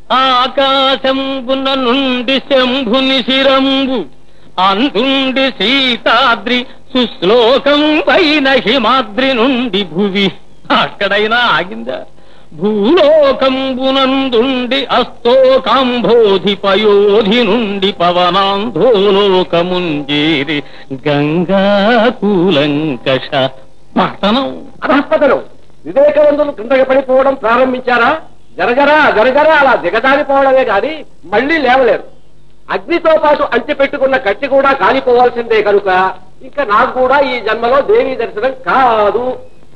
ఆకాశంబున నుండి శంభుని శిరంబు అందుండి సీతాద్రి సుశ్లోకం పైన హిమాద్రి నుండి భువి అక్కడైనా ఆగిందా భూలోకంబునందుండి అస్తోకాంబోధి పయోధి నుండి పవనాంధోలోకముంజేరి గంగా కూలంకష పతనం అధస్పతలు వివేకవంతులు కిందకి పడిపోవడం ప్రారంభించారా జరగరా జరగరా అలా దిగజారిపోవడమే గాని మళ్ళీ లేవలేరు అగ్నితో పాటు అంటి పెట్టుకున్న కట్టి కూడా కాలిపోవాల్సిందే కనుక ఇంకా నాకు కూడా ఈ జన్మలో దేవి దర్శనం కాదు